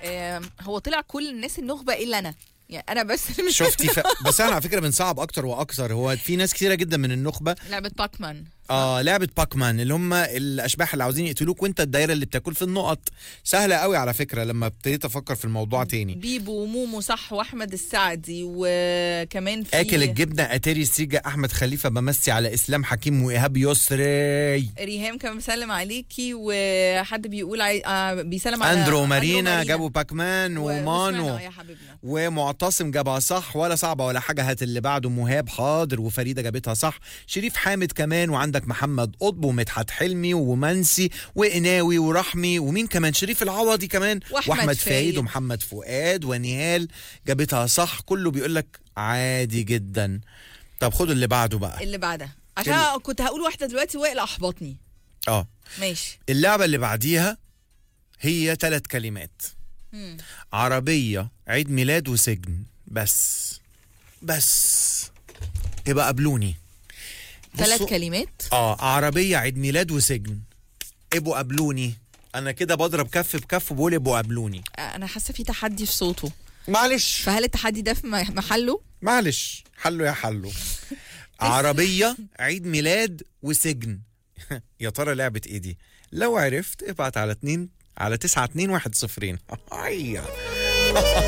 آم، هو طلع كل الناس النخبه الا انا يعني انا بس مش شفتي ف... بس احنا على فكره بنصعب اكتر واكتر هو في ناس كتيره جدا من النخبه لعبه باكمان اه لعبه باكمان اللي هم الاشباح اللي عاوزين يقتلوك وانت الدايره اللي بتاكل في النقط سهله قوي على فكره لما ابتديت افكر في الموضوع تاني بيبو ومومو صح واحمد السعدي وكمان في اكل الجبنه اتاري سيجا احمد خليفه بمسي على اسلام حكيم وايهاب يسري ريهام كان بيسلم عليكي وحد بيقول عاي... آه بيسلم على اندرو مارينا جابوا باكمان و- وسمعنا ومانو يا حبيبنا ومعتصم جابها صح ولا صعبه ولا حاجه هات اللي بعده مهاب حاضر وفريده جابتها صح شريف حامد كمان وعندك محمد قطب ومدحت حلمي ومنسي وقناوي ورحمي ومين كمان شريف العوضي كمان وأحمد واحمد فايد. فايد ومحمد فؤاد ونهال جابتها صح كله بيقول لك عادي جدا طب خدوا اللي بعده بقى اللي بعدها عشان كنت هقول واحده دلوقتي وائل احبطني اه ماشي اللعبه اللي بعديها هي ثلاث كلمات مم. عربية عيد ميلاد وسجن بس بس يبقى قابلوني ثلاث بصوا- كلمات اه عربية عيد ميلاد وسجن ابقوا قابلوني انا كده بضرب كف بكف وبقول ابقوا قابلوني آه، انا حاسه في تحدي في صوته معلش فهل التحدي ده في م- محله معلش حلو يا حلو عربية عيد ميلاد وسجن يا ترى لعبة ايه دي لو عرفت ابعت على اتنين على تسعة اتنين واحد صفرين